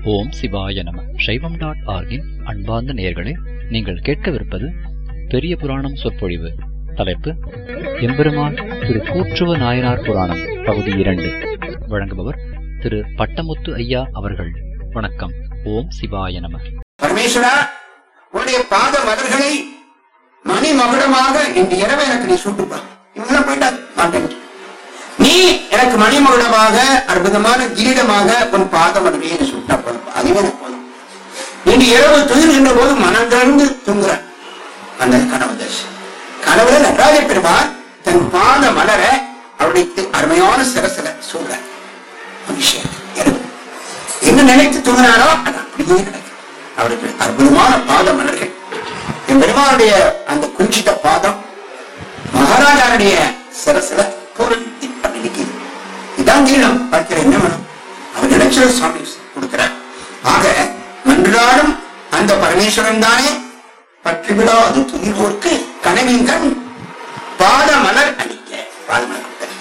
ஓம் சிவாய நம சைவம் டாட் ஆர்கின் அன்பார்ந்த நேயர்களே நீங்கள் கேட்கவிருப்பது பெரிய புராணம் சொற்பொழிவு தலைப்பு எம்பெருமான் திரு கூற்றுவ நாயனார் புராணம் பகுதி இரண்டு வழங்குபவர் திரு பட்டமுத்து ஐயா அவர்கள் வணக்கம் ஓம் சிவாய நம பரமேஸ்வரா உன்னுடைய பாத மலர்களை மணி மகுடமாக இன்று இரவு எனக்கு நீ சூட்டுப்பா இவங்கெல்லாம் போயிட்டா மாட்டேன் நீ எனக்கு மணி மகுடமாக அற்புதமான கிரீடமாக உன் பாத மலர்களை நீ சூட்டா போதும் அதுவே எனக்கு போதும் இன்று இரவு துயில்கின்ற போது மனம் திறந்து தூங்குற அந்த கனவு தரிசி கனவுல நடராஜ பெருமான் தன் பாத மலர அவருடைய தி- அருமையான சிரசில சூழ அபிஷேகம் இரவு என்ன நினைத்து தூங்கினாரோ அது அப்படியே நடக்கும் அவருக்கு அற்புதமான பாத மலர்கள் என் பெருமானுடைய அந்த குஞ்சித பாதம் மகாராஜாவுடைய சிரசில பொருந்தி அப்படி நிற்கிது இதான் நீளம் பார்க்கிற என்ன வேணும் அவர் நினைச்ச சுவாமி கொடுக்கிறார் ஆக மன்றாடும் அந்த பரமேஸ்வரன் தானே பற்றி விடாது துணிவோர்க்கு கனவின் கண் பாத மலர் அளிக்க பாத மலர் கொடுத்தார்.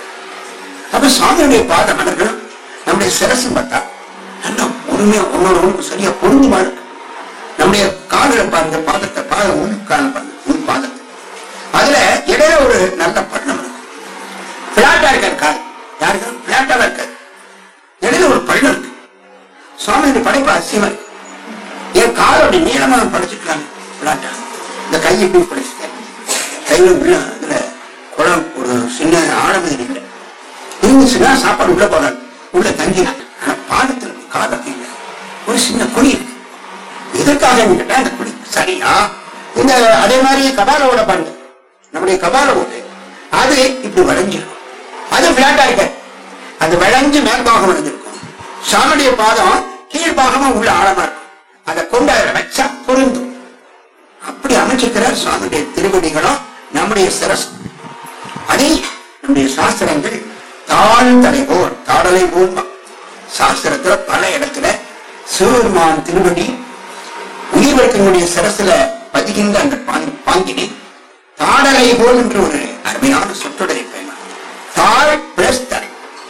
அப்ப சுவாமியுடைய பாத மலர்களும் நம்முடைய சிரசு பார்த்தா நல்லா பொறுமையா ஒன்னோட ஒன்று சரியா பொருந்துமா இருக்கு நம்முடைய கால்களை பாருங்க பாதத்தை பாத உள் கால பாருங்க உள் பாதத்தை அதுல இடையில ஒரு நல்ல பள்ளம் இருக்கு பிளாட்டா இருக்காது கால் யாருக்கு பிளாட்டாவா இருக்காது இடையில ஒரு பள்ளம் இருக்கு சுவாமியுடைய படைப்பு அதிசயமா இருக்கு என் கால் அப்படி நீளமா படைச்சிருக்காங்க பிளாட்டா இந்த கையை இப்படி படைச்சிருக்காங்க கையில உள்ள அதுல குளம் ஒரு சின்ன ஆழமதி இல்லை இருந்துச்சுன்னா சாப்பாடு உள்ள போறாரு உள்ள தங்கினார் ஆனா பாதத்துல காலம் இல்லை ஒரு சின்ன குழி இருக்கு எதற்காக கேட்டா அந்த குழி சரியா இந்த அதே மாதிரி கபாலோட பாருங்க நம்முடைய கபால ஓடு அது இப்படி வளைஞ்சிருக்கும் அது பிளாட்டா இருக்க அது வளைஞ்சு மேல்பாகம் வளைஞ்சிருக்கும் சாமியுடைய பாதம் கீழ்பாகமும் உள்ள ஆழமா இருக்கும் அதை கொண்டு அதில் வச்சா பொருந்தும் அப்படி அமைச்சிருக்கிறார் சுவாமியுடைய திருவடிகளும் நம்முடைய சிரசு அதை நம்முடைய சாஸ்திரங்கள் தாழ்ந்தலை போல் தாடலை போல் சாஸ்திரத்துல பல இடத்துல சிவபெருமான் திருவடி உயிர்வர்க்கனுடைய சிரசுல பதிகின்ற அந்த பாங்- பாங்கினை தாடலை போல் என்று ஒரு அருமையான சொற்றொடரை பயணம் தாழ் பிளஸ் தடை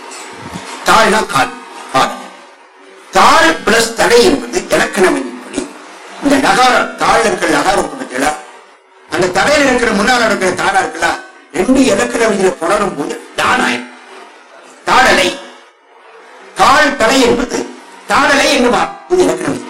தாழ்னா கால் பாதம் தாழ் பிளஸ் தடை என்பது இலக்கணமின்படி இந்த நகாரம் தாழ் இருக்கிற நகாரம் பத்தில அந்த தடையில இருக்கிற முன்னால் இருக்கிற தாடா இருக்குல்ல ரெண்டு இலக்கண விதியில புணரும் போது தானாயம் தாடலை தாழ் தடை என்பது தாடலை என்னவா இது இலக்கண விதி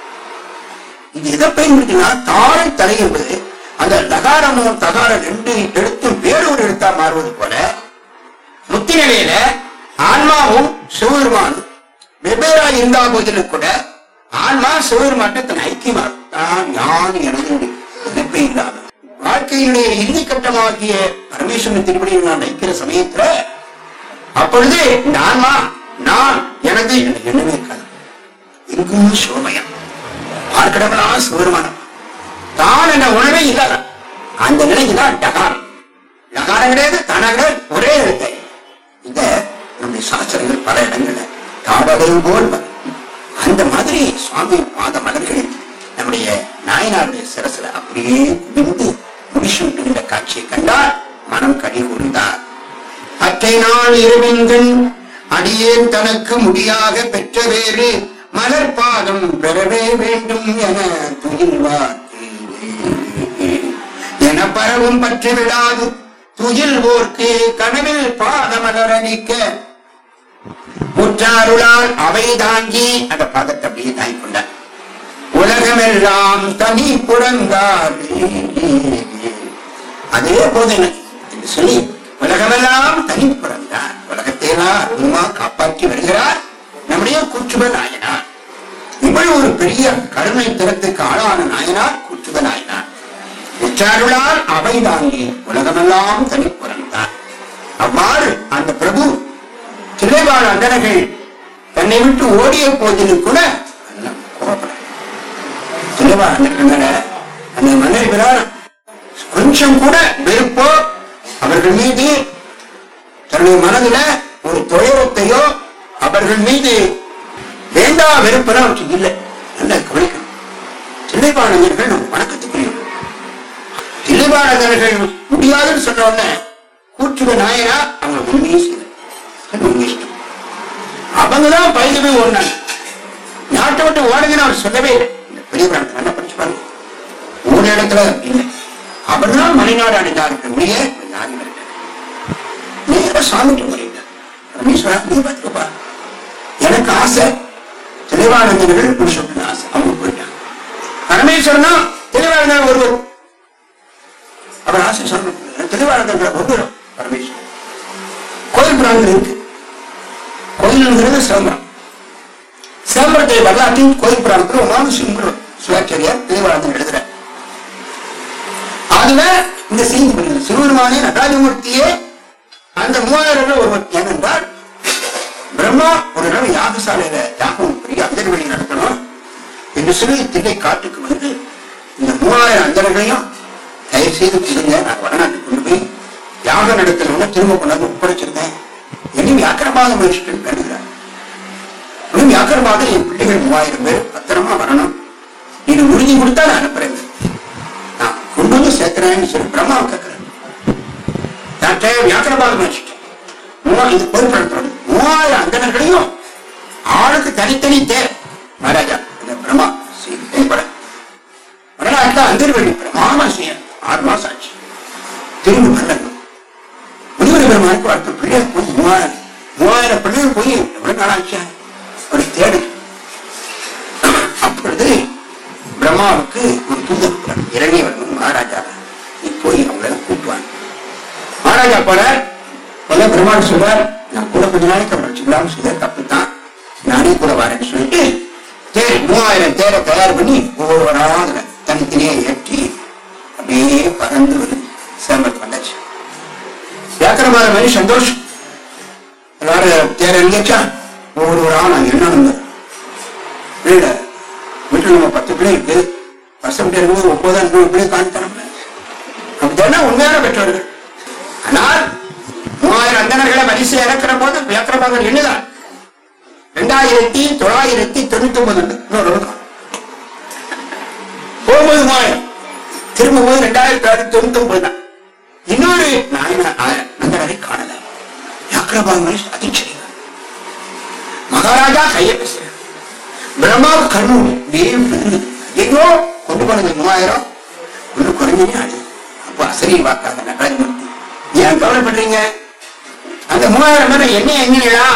இது எதை பயன்படுத்தினா தாழ் தடை என்பது அந்த நகாரமும் தகாரம் ரெண்டு எழுத்தும் வேறொரு எழுத்தா மாறுவது போல முத்தி நிலையில ஆன்மாவும் சிவபெருமானும் வெவ்வேறா இருந்தா போதிலும் கூட ஆன்மா சிவபெருமாட்ட தன் ஐக்கியமா தான் யான் எனது நினைப்பே இல்லாத வாழ்க்கையினுடைய இறுதி கட்டமாகிய பரமேஸ்வரன் திருப்படியில் நான் நிற்கிற சமயத்துல அப்பொழுது இந்த ஆன்மா நான் எனது என்ற எண்ணமே இருக்காது எங்கும் சிவமயம் பார்க்கடமெல்லாம் சிவபெருமானம் தான் என்ற உணவே இல்லாத அந்த நிலைக்குதான் டகாரம் டகாரம் கிடையாது தானா கிடையாது ஒரே எழுத்தை இத நம்முடைய சாஸ்திரங்கள் பல இடங்கள்ல தாடலையும் போல் வரும். அந்த மாதிரி சுவாமி பாத மலர்களில் நம்முடைய நாயனாருடைய சிரசுல அப்படியே குவிந்து முடிசுகின்ற காட்சியை கண்டால் மனம் கடி கூர்ந்தார் அத்தை நாள் இருவின்கண் அடியேன் தனக்கு முடியாக பெற்ற வேறு மலர் பாதம் பெறவே வேண்டும் என துயில்வார் என பரவும் பற்றி விடாது துயில் ஓர்க்கு கனவில் பாதமலர் அளிக்க முற்றாருளால் அவை தாங்கி அந்த பாதத்தை அப்படியே தாங்கி கொண்டார் உலகமெல்லாம் தனி புறந்தார் அதே போது எனக்கு என்று சொல்லி உலகமெல்லாம் தனி புறந்தார் உலகத்தையெல்லாம் அற்புதமா காப்பாற்றி வருகிறார் நம்முடைய கூற்றுவ நாயனார் இவ்வளவு ஒரு பெரிய கருணை திறத்துக்கு ஆளான நாயனார் கூற்றுவ நாயனார் உற்றாருளால் அவை தாங்கி உலகமெல்லாம் தனி புறந்தார் அவ்வாறு அந்த பிரபு திரைவாழ் அந்தனர்கள் தன்னை விட்டு ஓடிய போதிலும் கூட எல்லாம் கோபப்பட திரைவாழ் அந்தனர்கள அந்த மன்னர்களால் கொஞ்சம் கூட வெறுப்போ அவர்கள் மீது தன்னுடைய மனதுல ஒரு துயரத்தையோ அவர்கள் மீது வேண்டா வெறுப்பெல்லாம் அவருக்கு இல்லை நல்லா கவனிக்கணும் தில்லைபாளர்கள் நம்ம வணக்கத்துக்குரியவர்கள் தில்லைபாளர்கள் முடியாதுன்னு சொன்ன உடனே கூற்றுவ நாயனா அவங்க உண்மையை செய்யல அது உண்மை இஷ்டம் அவங்கதான் பயந்து போய் ஓடினாங்க அவர் சொல்லவே இல்லை இந்த பெரிய பிராணத்தை நல்லா படிச்சு பாருங்க ஒரு இடத்துல இல்லை அவர்தான் மலைநாடு அடைந்தாருக்கு ஒழிய யாரும் இல்லை நேர சாமிட்டு முறையிட்டார் பரமேஸ்வரா நீ பார்த்துக்கப்பா எனக்கு ஆசை தெளிவானந்தர்கள் புருஷன் ஆசை அவங்க போயிட்டாங்க பரமேஸ்வரனா தெளிவானந்தர் ஒருவர் அவர் ஆசை சொல்லணும் தெளிவானந்தர்கள் ஒருவர் பரமேஸ்வரன் கோயில் பிராணங்கள் இருக்கு கோயில்ங்கிறது சிதம்பரம் சிதம்பரத்தை வரலாற்றின் கோயில் பிராணத்தில் ஒன்றாவது சிம்பரம் சிவாச்சாரியார் தெளிவானந்தன் எழுதுற அதுல இந்த செய்தி பண்ணுங்க சிறுவருமானே நடராஜமூர்த்தியே அந்த மூவாயிரம் ஒருவர் ஏனென்றால் பிரம்மா ஒரு நாள் யாகசாலையில யாகம் பெரிய அந்தர்வெளி நடத்தணும் என்று சொல்லி தில்லை காட்டுக்கு வந்து இந்த மூவாயிரம் அந்தர்களையும் தயவு செய்து கொடுங்க நான் வடநாட்டுக்கு கொண்டு போய் யாகம் நடத்தணும்னு திரும்ப கொண்டாந்து ஒப்படைச்சிருந்தேன் என்னும் வியாக்கிரமாக முயற்சிகள் வேண்டுகிறார் இன்னும் வியாக்கிரமாக என் பிள்ளைகள் மூவாயிரம் பேர் பத்திரமா வரணும் நீ உறுதி கொடுத்தா நான் அனுப்புறேன் நான் கொண்டு வந்து சேர்க்கிறேன்னு சொல்லி பிரம்மாவை கேட்கிறேன் நான் தேவை வியாக்கிரமாக முயற்சிட்டேன் மூவா- இது பொறுப்படுத்தணும் மூவாயிரம் அந்தனர்களையும் ஆளுக்கு தனித்தனி தேர் மகாராஜா இந்த பிரம்மா செய்யப்பட வடநாட்டில் அந்தர்வெளி பிரமாமா செய்ய ஆறு மாசம் ஆச்சு திரும்பி வரல முனிவர் பெருமானுக்கு அடுத்த பிள்ளைகள் போய் மூவாயிரம் மூவாயிரம் பிள்ளைகள் போய் எவ்வளவு நாள் ஆச்சு ஒரு தேடு அப்பொழுது பிரம்மாவுக்கு ஒரு தூதர் இறங்கி வரணும் மகாராஜா நீ போய் அவங்கள கூட்டுவாங்க மகாராஜா போறார் முதல்ல பெருமாள் சொல்றார் நான் கூட கொஞ்ச நாளைக்கு அப்புறம் சொல்லாம செய்த தப்பு தான் நானே கூட வரேன்னு சொல்லிட்டு தேர் மூவாயிரம் தேரை தயார் பண்ணி ஒவ்வொருவராக அதுல தனித்தனியே ஏற்றி அப்படியே பறந்து வருது சேம்பத்து வந்தாச்சு வியாக்கிரமான மாதிரி சந்தோஷம் எல்லாரும் தேர் எங்கேச்சா ஒவ்வொருவராக நான் என்ன வந்தேன் வீட வீட்டுல நம்ம பத்து பிள்ளை இருக்கு பசங்க இருக்கும்போது ஒன்பதாம் நூறு பிள்ளை காணித்தரம்ல அப்படின்னா உண்மையான பெற்றோர்கள் ஆனால் மூவாயிரம் அந்தனர்களை வரிசை இறக்கிற போது வியாக்கிரபாகர் எண்ணுதான் ரெண்டாயிரத்தி தொள்ளாயிரத்தி தொண்ணூத்தி ஒன்பது இன்னொரு வருடம். போகும்போது மூவாயிரம் திரும்ப போது ரெண்டாயிரத்தி தொள்ளாயிரத்தி தொண்ணூத்தி ஒன்பது தான் இன்னொரு நாயன அந்தனரை காணல வியாக்கிரபாகர் அதிர்ச்சி மகாராஜா கையை பேசுறார் பிரம்மாவுக்கு கண்ணு அப்படியே விழுந்து, எங்கோ கொண்டு போனது மூவாயிரம் ஒண்ணு குறைஞ்சே அது அப்போ அசரி வாக்காத நடராஜமூர்த்தி ஏன் கவலைப்படுறீங்க அந்த மூவாயிரம் பேர் என்ன எங்கீங்களா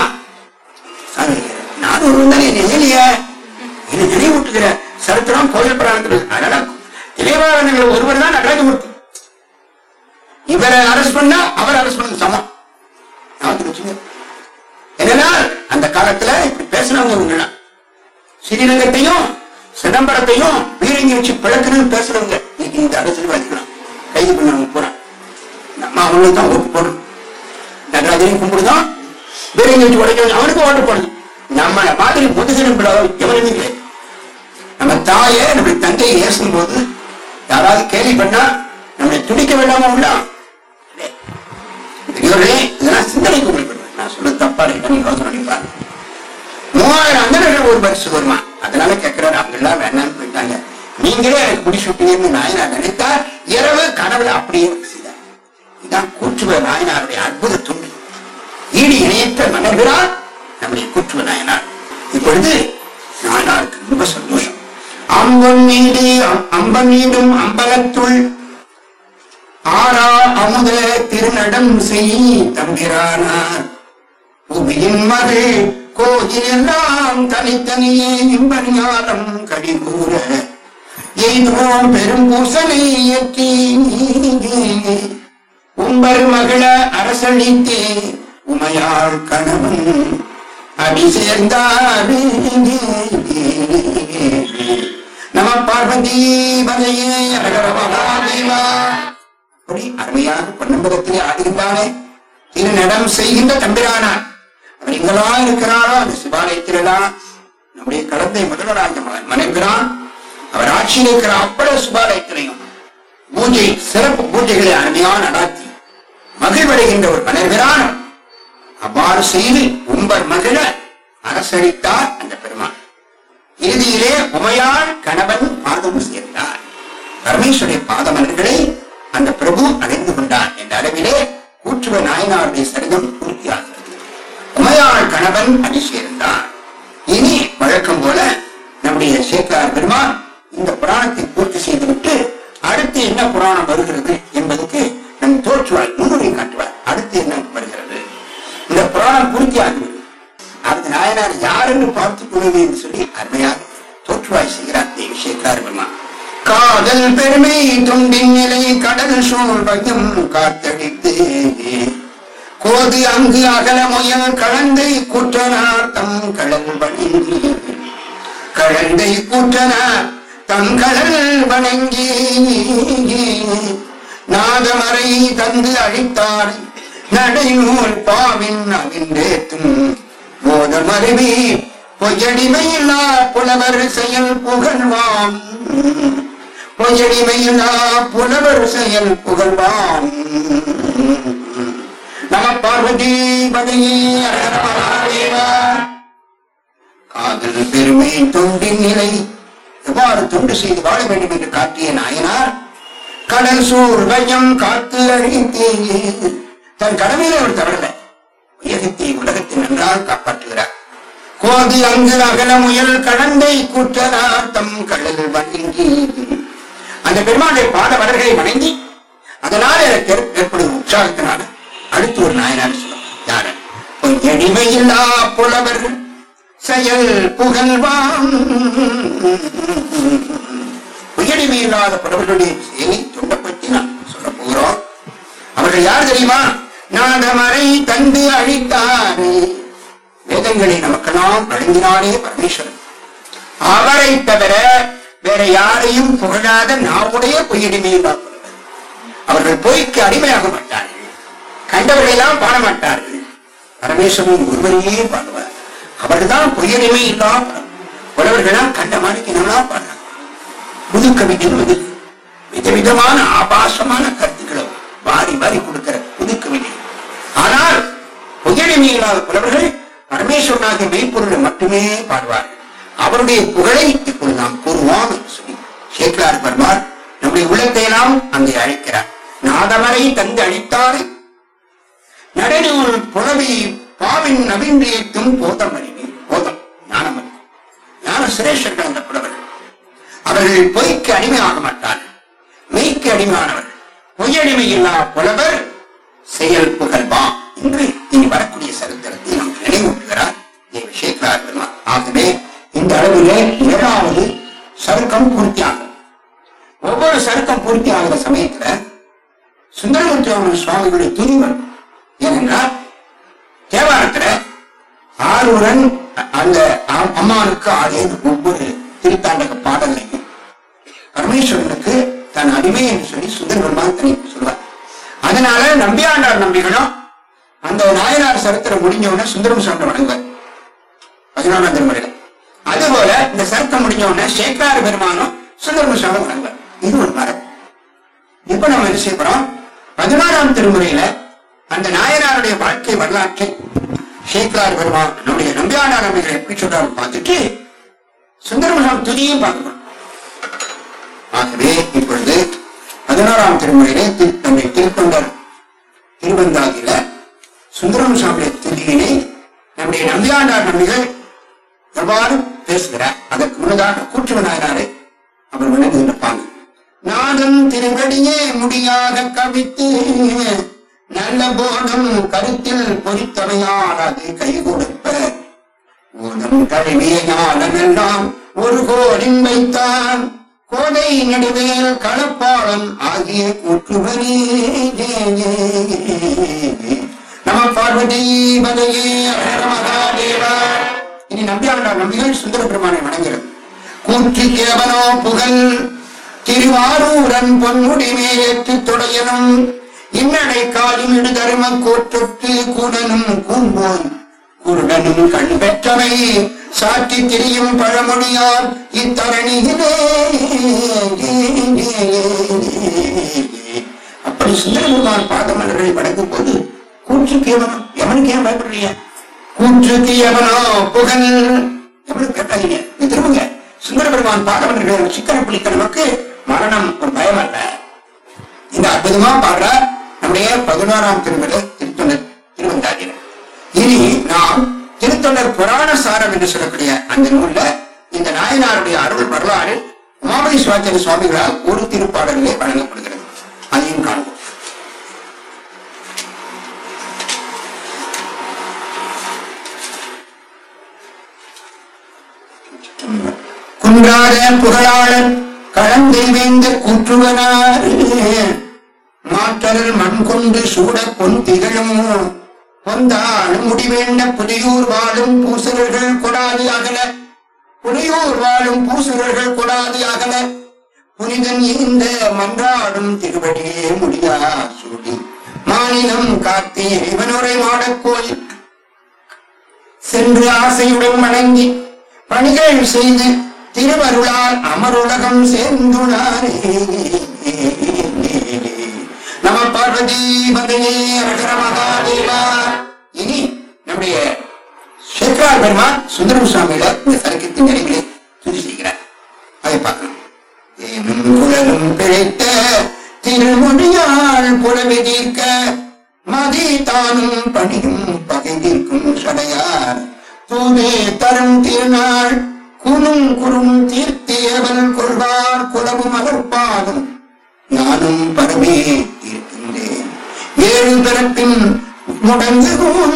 நான் ஒரு தானே எங்கலையே என்ன நினைவூட்டுகிற சரித்திரம் கோயில் பிராணத்தில் அதனால இளையவாளர்கள் ஒருவர் தான் நடராஜமூர்த்தி இவரை அரசு பண்ணா அவர் அரசு பண்ண சமம் ஞாபகத்துல வச்சுங்க. என்னன்னா அந்த காலத்துல இப்படி பேசினவங்க இவங்கெல்லாம் ஸ்ரீரங்கத்தையும் சிதம்பரத்தையும் பீரங்கி வச்சு பிளக்கணும்னு பேசுறவங்க இன்னைக்கு இந்த அரசியல்வாதிகளாம் கைது பண்ணவங்க போறான் நம்ம அவங்களுக்கு தான் ஓட்டு போடணும் நடராஜனையும் கும்பிடுதான் பீரங்கி வச்சு உடைக்கணும் அவனுக்கு ஓட்டு போடணும் நம்ம மாதிரி முதுகிலும் பிள்ளை எவனுமே கிடையாது நம்ம தாயை நம்முடைய தந்தையை ஏசும் போது யாராவது கேலி பண்ணா நம்மளை துடிக்க வேண்டாம உண்டா பெரியவர்களே இதெல்லாம் சிந்தனைக்கு உட்படுவேன் நான் சொல்ல தப்பா இருக்கு நீங்க யோசனை பண்ணி பாருங்க மூவாயிரம் அந்தனர்கள் ஒரு பரிசு வருமா அதனால கேட்கிறாரு அவங்க எல்லாம் வேணாம்னு போயிட்டாங்க நீங்களே எனக்கு முடிச்சுட்டீங்கன்னு நாயனார் நினைத்தார் இரவு கனவுல அப்படியே செய்தார் இதான் கூற்றுவ நாயனாருடைய அற்புத துண்டு ஈடு இணையற்ற மன்னர்களால் நம்முடைய கூற்றுவ நாயனார் இப்பொழுது நாயனாருக்கு ரொம்ப சந்தோஷம் அம்பன் மீது அம்பன் மீதும் அம்பலத்துள் ஆரா அமுத திருநடம் செய் தம்பிரானார் புவியின் மகள் கோயிலெல்லாம் தனித்தனியே இன்பஞானம் கடிகூற எய்துவோம் பெரும் பூசனை ஏற்றி உம்பர் மகள அரசளித்தே உமையாள் கணவன் அடி சேர்ந்தார் நம பார்வதி பதையே அரகர மகாதேவா அப்படி அருமையாக பொன்னம்பலத்திலே ஆடுகின்றானே திருநடம் செய்கின்ற தம்பிரானார் அவர் எங்கெல்லாம் இருக்கிறாரோ அந்த சிவாலயத்திலாம் நம்முடைய கடந்தை முதல்வராக மனைகிறான் அவர் ஆட்சியில் இருக்கிற அவ்வளவு சிவாலயத்திலையும் பூஜை சிறப்பு பூஜைகளை அருமையாக நடாத்தி மகிழ்வடைகின்ற ஒரு மனைகிறான் அவ்வாறு செய்து உம்பர் மகிழ அரசளித்தார் அந்த பெருமான் இறுதியிலே உமையாள் கணவன் பாதம் சேர்ந்தார் பரமேஸ்வரிய பாதமலர்களை அந்த பிரபு அடைந்து கொண்டார் என்ற அளவிலே கூற்றுவ நாயனாருடைய சரிதம் பூர்த்தியாகிறது உமையாள் கணவன் அடி சேர்ந்தார் இனி வழக்கம் போல நம்முடைய சேக்கலார் பெருமான் இந்த புராணத்தை பூர்த்தி செய்துவிட்டு அடுத்து என்ன புராணம் வருகிறது என்பதற்கு நம் தோற்றுவார் முன்னுரை காட்டுவார் அடுத்து என்ன வருகிறது இந்த புராணம் பூர்த்தி ஆகிவிடும் அடுத்த நாயனார் யார் என்று பார்த்துக் கொள்வது என்று சொல்லி அருமையாக தோற்றுவாய் செய்கிறார் தேவி சேக்கலார் பெருமான் காதல் பெருமை தொண்டின் நிலை கடல் சூழ் பயம் காத்தடித்து கோது அங்கு அகல முயல் கலந்தை குற்றனார் தம் கடல் வணங்கி கழந்தை குற்றனார் தம் கடல் வணங்கி நாதமறை தந்து அழித்தார் நடைநூல் பாவின் அவிந்தேத்தும் போதமருவி பொய்யடிமையில்லா புலவர் செயல் புகழ்வாம் பொய்யடிமையில்லா புலவர் செயல் புகழ்வாம் நம பார்வதி பதையே காதல் பெருமை தொண்டின் நிலை எவ்வாறு தொண்டு செய்து வாழ வேண்டும் என்று காட்டிய நாயனார் கடல் சூர் வையம் காத்து அழித்தே தன் கடமையில அவர் தவறல உலகத்தை உலகத்தை நன்றாக காப்பாற்றுகிறார் கோதி அங்கு அகல முயல் கடந்தை கூற்றனார் தம் கடல் வணங்கி அந்த பெருமாளுடைய பாத வளர்களை வணங்கி அதனால் எனக்கு ஏற்- ஏற்படும் உற்சாகத்தினால அடுத்து ஒரு நாயனார் சொல்லுவார் யாரு எளிமையில்லா புலவர்கள் செயல் புகழ்வாம் உயரிமை இல்லாத புலவர்களுடைய செயலை சொல்ல பற்றி நான் சொல்ல போகிறோம் அவர்கள் யார் தெரியுமா நாதமறை தந்து அழித்தாரே வேதங்களை நமக்கெல்லாம் வழங்கினாரே பரமேஸ்வரன் அவரை தவிர வேற யாரையும் புகழாத நாவுடைய பொய்யடிமை புலவர் அவர்கள் பொய்க்கு அடிமையாக மாட்டார்கள் கண்டவர்களெல்லாம் பாட மாட்டார்கள் பரமேஸ்வரன் ஒருவரையே பாடுவார் அவர்தான் பொய்யடிமை இல்லாம புலவர்களாம் கண்ட மாணிக்கு நல்லா பாடுறாங்க புது கவிதை புது விதவிதமான ஆபாசமான கருத்துக்களை வாரி வாரி கொடுக்கிற புது கவிதை ஆனால் பொய்யடிமை இல்லாத புலவர்கள் பரமேஸ்வரனாகிய மெய்ப்பொருளை மட்டுமே பாடுவார்கள் அவருடைய புகழை இப்பொழுது நாம் கூறுவோம் என்று சொல்லி சேக்கலார் பெருமாள் நம்முடைய உள்ளத்தை எல்லாம் அங்கே அழைக்கிறார் நாதமரை தந்து அழித்தாரை நடைநூல் புலவி பாவின் நவீன்றியத்தும் போதம் அறிவி போதம் ஞானம் அறிவி ஞான சிரேஷர்கள் அந்த புலவர்கள் அவர்கள் பொய்க்கு அடிமையாக மாட்டார்கள் மெய்க்கு அடிமையானவர்கள் பொய்யடிமை இல்லா புலவர் செயல் புகழ்வா என்று இனி வரக்கூடிய சரித்திரத்தை நமக்கு நினைவூட்டுகிறார் தேவ சேகரார் பெருமாள் ஆகவே இந்த அளவிலே ஏழாவது சருக்கம் பூர்த்தியாகும் ஒவ்வொரு சருக்கம் பூர்த்தி ஆகிற சமயத்துல சுந்தரமூர்த்தி சுவாமிகளுடைய துணி வரும் ஏனென்றால் தேவாரத்துல ஆறுடன் அந்த அ- அம்மானுக்கு ஆடிய ஒவ்வொரு திருத்தாண்டக பாடலையும் பரமேஸ்வரனுக்கு தன் அடிமை என்று சொல்லி சுந்தர பெருமான் தனி சொல்வார் அதனால நம்பியாண்டார் நம்பிகளும் அந்த நாயனார் சரித்திரம் முடிஞ்ச உடனே சுந்தரம் சாமி வணங்குவார் பதினொன்றாம் திருமுறையில அதுபோல இந்த சரித்திரம் முடிஞ்ச உடனே சேக்கார பெருமானும் சுந்தரம் சாமி வணங்குவார் இது ஒரு மரம் இப்ப நம்ம என்ன செய்ய போறோம் பதினாறாம் திருமுறையில அந்த நாயனாருடைய வாழ்க்கை வரலாற்றை சேக்கலார் பெருமான் நம்முடைய நம்பியாண்டார் நம்பிகள் எப்படி சொல்றாரு பார்த்துட்டு சுந்தரமசம் துதியும் பார்க்கணும் ஆகவே இப்பொழுது பதினாறாம் திருமுறையிலே திரு- நம்முடைய திருத்தொண்டர் திருவந்தாதியில சுந்தரம் சாமியுடைய துதியினை நம்முடைய நம்பியாண்டார் நம்பிகள் எவ்வாறு பேசுகிறார் அதற்கு முன்னதாக கூற்றுவ நாயனாரை அவர் வணங்குகின்ற பாங்க நாதன் திருவடியே முடியாக கவித்து நல்ல போதும் கருத்தில் பொறித்தவையால் அது கை கொடுப்ப ஊனம் கழுவிய ஞானமெல்லாம் ஒரு கோடின் வைத்தான் கோடை நடுவேல் களப்பாளன் ஆகிய கூற்றுவரே நம பார்வதி பதையே ஹர மகாதேவா இனி நம்பியாண்டார் நம்பிகள் சுந்தர பெருமானை வணங்குகிறது கூற்று கேவனோ புகழ் திருவாரூரன் பொன்முடி மேலேற்று தொடையனும் இன்னடை காலும் இடு தரும கோற்றொட்டு கூடனும் கூம்போய் குருடனும் கண் பெற்றவை சாற்றி திரியும் பழமொழியால் இத்தரணியிலே அப்படி சுந்தரபெருமான் பாதமலர்களை வணங்கும் போது கூற்றுக்கு எவனோ எவனுக்கு ஏன் பயப்படுறீங்க கூற்றுக்கு எவனோ புகழ் எவனுக்கு கேட்டாங்க நீ திரும்புங்க சுந்தர பெருமான் பாதமலர்களை சிக்கன பிடிக்க நமக்கு மரணம் ஒரு பயம் அல்ல இந்த அற்புதமா பாடுற நம்முடைய பதினோராம் திருமலை திருத்தொண்டர் திருவந்தாதியில இனி நாம் திருத்தொண்டர் புராண சாரம் என்று சொல்லக்கூடிய அந்த நூல்ல இந்த நாய நாயனாருடைய அருள் வரலாறு உமாபதி சிவாச்சாரிய சுவாமிகளால் ஒரு திருப்பாடலிலே வழங்கப்படுகிறது அதையும் காண்போம் குன்றாத புகழாளன் கலந்தை வேந்த கூற்றுவனார் மாற்றலர் மண் கொண்டு சூட பொன் திகழும் பொந்தாளும் முடிவேண்ட புதியூர் வாழும் பூசலர்கள் கொடாது அகல புலியூர் வாழும் பூசுரர்கள் கொடாது அகல புனிதன் இந்த மன்றாடும் திருவடியே முடியா சூடி மாநிலம் காத்தி இவனுரை மாடக் கோயில் சென்று ஆசையுடன் வணங்கி பணிகள் செய்து திருவருளால் அமருலகம் சேர்ந்துனாரே நம பார்வதி பதையே அழகர மகாதேவா இனி நம்முடைய சேக்கரார் பெருமான் சுந்தரம் சுவாமியில இந்த சரக்கத்தின் நிலைகளை துதி செய்கிறார் அதை பார்க்கலாம் ஏனும் குழலும் பிழைத்த திருமொழியால் புலவி தீர்க்க மதி தானும் பணியும் பகை தீர்க்கும் சடையார் தூவே தரும் திருநாள் குணும் குறும் தீர்த்தியவன் கொள்வார் குலவும் அகற்பாதும் நானும் பரமே இருக்கின்றேன் ஏழு பிறப்பின் முடங்குகும்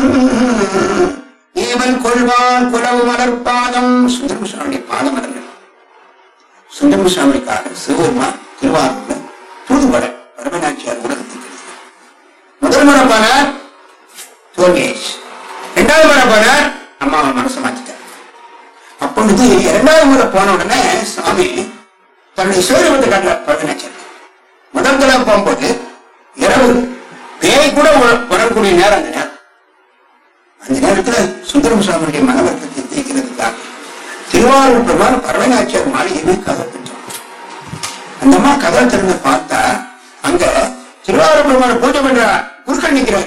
ஏவன் கொள்வார் குலவு மலர்பாதம் சுந்தரமுசாமியுடைய பாதமலர்கள் சுந்தரமுசாமிக்காக சிவபெருமா திருவாரூர்ல தூதுபட பரமநாச்சியார் உலகத்துக்கு முதல் முறை போனார் தோல்வியாச்சு இரண்டாவது முறை போனார் அம்மாவை மனசு மாத்திட்டார் அப்பொழுது இரண்டாவது முறை போன உடனே சாமி தன்னுடைய சிவரூபத்தை காட்டுறார் பரமநாச்சியார் முதல் தடவை போகும்போது இரவு பேய் கூட உண- உணரக்கூடிய நேரம் அந்த நேரம் அந்த நேரத்துல சுந்தரம் சுவாமியுடைய மனவர்த்தத்தை தீர்க்கிறதுக்காக திருவாரூர் பெருமாள் பரவநாச்சியார் மாளிகையை கதை பெற்றார் அந்த அம்மா கதை திறந்து பார்த்தா அங்க திருவாரூர் பெருமாள் பூஜை பண்ற குருக்கள் நிக்கிறார்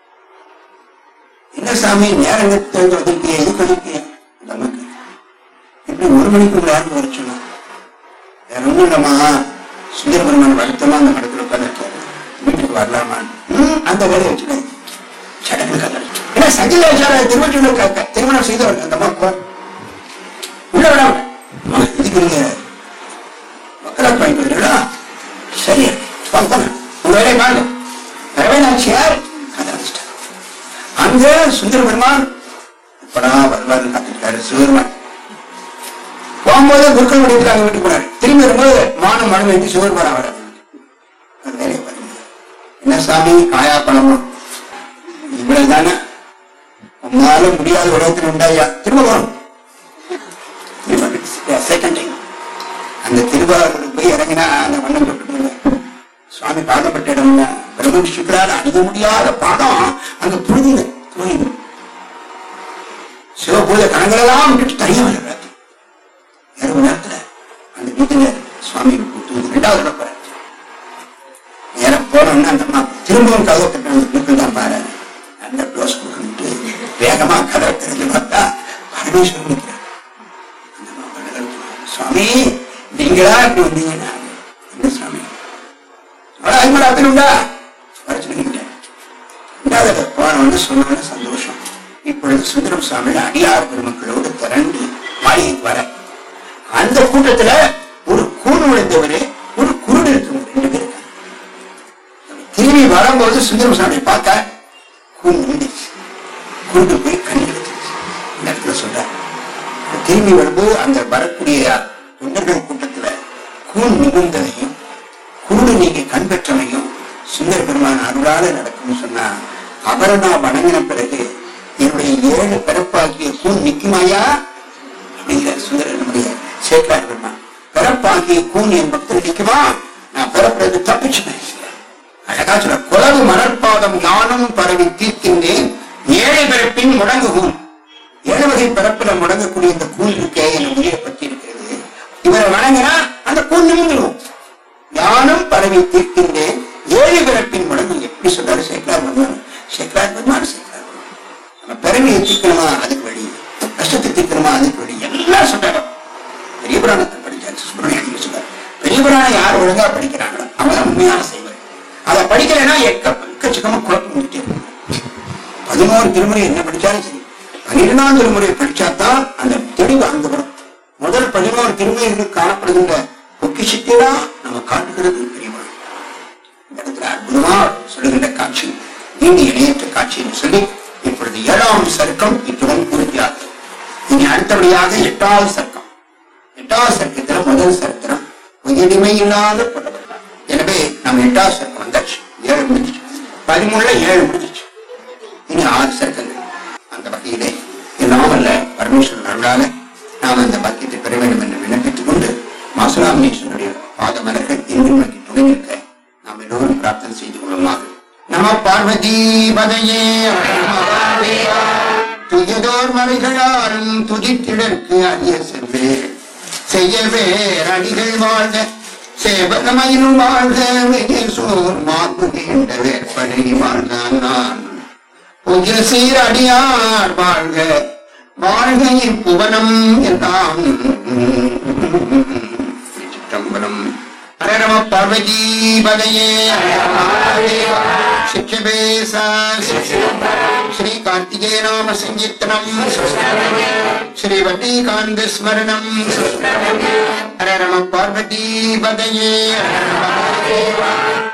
என்ன சாமி நேரம் தெரிஞ்சு வந்திருக்கீங்க எதுக்கு வந்திருக்கீங்க அந்த அம்மா கேக்குது. எப்படி ஒரு மணிக்குள்ள யாருக்கு வர சொன்னா வேற ஒண்ணும் இல்லம்மா சுந்தர பெருமான் வருத்தமா அந்த மடத்துல உட்கார்ந்து வீட்டுக்கு வரலாமா ம், அந்த வேலையை வச்சுக்க சடங்கு கதை ஏன்னா சங்கிலாச்சார திருவள்ளுவர் க- க- திருமணம் செய்தவர் அந்த அம்மா போ. உள்ள விடாம அம்மா, இதுக்கு நீங்க மக்களால் பயன்படுறா சரி வாங்க போங்க உங்க வேலையை பாருங்க ரவேனாச்சியார் கதை அடிச்சிட்டார் அங்க சுந்தர பெருமான் எப்படா வருவாரு காத்துட்டாரு சிவபெருமான் போகும்போது குருக்கள் முடிவுக்காக வீட்டுக்கு போனாரு திரும்பி வரும்போது மானம் மனம் வேண்டி சிவபெருமான் வர அது வேலையை பாருங்க என்ன சாமி காயா பழமா இவ்வளவு தானே உன்னால முடியாத உலகத்தில் உண்டாயா திரும்ப வரும் செகண்ட் டைம் அந்த திருவாரூர் போய் இறங்கினா அந்த வண்ணம் போட்டு சுவாமி பாதப்பட்ட இடம் பிரம்மன் சுக்கரால் அணுக முடியாத பாதம் அங்க புரிஞ்சுது புரியுது சிவபூஜை கணங்களெல்லாம் விட்டுட்டு தனியா வர்றாரு இரவு நேரத்துல அந்த வீட்டுல சுவாமி கூட்டு ரெண்டாவது தடவை போறாரு நேரம் போனோம்னா அந்த அம்மா திரும்பவும் கதவை கட்ட அந்த வீட்டுல தான் பாரு அந்த க்ளோஸ் கொடுத்துட்டு வேகமா கதவை திறந்து பார்த்தா பரமேஸ்வரன் நிற்கிறார் அந்த அம்மா பக்கத்துல சுவாமி நீங்களா இப்படி வந்தீங்கன்னா என்ன சுவாமி அவ்வளவு ஐம்பதாயிரத்தில் உண்டா வர சொல்லிக்கிட்டேன் ரெண்டாவது போனவன்னு சொன்னவன சந்தோஷம் இப்பொழுது சுந்தரம் சுவாமி அடியார் பெருமக்களோடு திரண்டு மாளிகைக்கு வர அந்த கூட்டத்துல ஒரு கூண் விழுந்தவரு ஒரு குருடு இருக்கவங்க ரெண்டு பேர் இருக்காங்க திரும்பி வரும்போது சுந்தரம் சுவாமி பார்த்தா கூண் விழுந்துச்சு குருடு போய் கண்ணு எடுத்துச்சு இந்த இடத்துல சொல்றாரு திரும்பி வரும்போது அந்த வரக்கூடிய தொண்டர்கள் கூட்டத்துல கூண் நிமிர்ந்ததையும் குருடு நீங்க கண் பெற்றமையும் சுந்தர பெருமான் அருளால நடக்கும்னு சொன்னா அவரை நான் வணங்கின பிறகு என்னுடைய ஏழு பிறப்பாகிய கூண் நிக்குமாயா அப்படிங்கிற சுந்தர நம்முடைய சேக்கரார் பெருமான் பிறப்பாகிய கூண் என் பக்தர் நிக்குமா நான் பிறப்பிறது தப்பிச்சுனேன் அழகா சொல்ற குலவு மலர்பாதம் நானும் பரவி தீர்க்கின்றேன் ஏழை பிறப்பின் முடங்கு கூண் ஏழு வகை பிறப்புல முடங்கக்கூடிய இந்த கூண் இருக்கே என் உயிரை பற்றி இருக்கிறது இவரை வணங்கினா அந்த கூண் நிமிந்துடும் ஞானம் பரவி தீர்க்கின்றேன் ஏழு பிறப்பின் முடங்கு எப்படி சொல்றாரு சேக்கரார் பெருமான் சேக்கரார் பெருமான் சேக்கரார் பெருமான். நம்ம பிறவியை தீர்க்கணுமா அதுக்கு வழி கஷ்டத்தை தீர்க்கணுமா அதுக்கு வழி எல்லாம் சொல்றாரு பெரிய புராணத்தை படிச்சாரு சுப்பிரமணியம் சொல்றாரு பெரிய புராணம் யார் ஒழுங்கா படிக்கிறாங்களோ அவங்க உண்மையான செய்வார் அதை படிக்கலைன்னா எக்க எக்கச்சக்கமா குழப்பம் வந்துட்டே இருக்கும் பதினோரு திருமுறை என்ன படிச்சாலும் சரி பன்னிரெண்டாம் திருமுறை படிச்சாதான் அந்த தெளிவு அங்க வரும் முதல் பதினோரு திருமைகளில் காணப்படுகின்ற பொக்கிஷத்தை தான் நம்ம காட்டுகிறது பெரியவர்கள் இந்த இடத்துல அற்புதமா சொல்லுகின்ற காட்சி நீண்ட இணையற்ற காட்சி என்று சொல்லி இப்பொழுது ஏழாம் சர்க்கம் இத்துடன் பூர்த்தியாகும் இனி அடுத்தபடியாக எட்டாவது சர்க்கம் எட்டாவது சர்க்கத்துல முதல் சரித்திரம் உயிரிமை இல்லாத புலவர் எனவே நம்ம எட்டாவது சர்க்கம் வந்தாச்சு ஏழு முடிஞ்சிச்சு பதிமூணுல ஏழு முடிஞ்சிச்சு இனி ஆறு சர்க்கங்கள் அந்த வகையிலே எல்லாம் அல்ல பரமேஸ்வரன் அருளால நாம் அந்த பாக்கியத்தை பெற வேண்டும் என்று விண்ணப்பித்துக் கொண்டு மாசுராமேஸ்வருடைய பாதமலர்கள் இன்று நோக்கி துணை நிற்க நாம் எல்லோரும் பிரார்த்தனை செய்து கொள்ளுமாக நம பார்வதி பதையே துயதோர் மலைகளாரும் துதித்திடற்கு அரிய செவ்வே செய்யவே அடிகள் வாழ்க சேவகமயிலும் வாழ்க வெகேசோர் மார்பு நீண்ட வேற்பனை வாழ்க நான் உயிர் சீர் அடியார் வாழ்க வாழ்க இப்புவனம் எல்லாம் சிற்றம்பலம் ஹரரம பார்வதி பதையே சிக்ஷபேச ஸ்ரீ கார்த்திகே நாம சங்கீர்த்தனம் ஸ்ரீ வட்டிகாந்த ஸ்மரணம் ஹரரம பார்வதி பதையே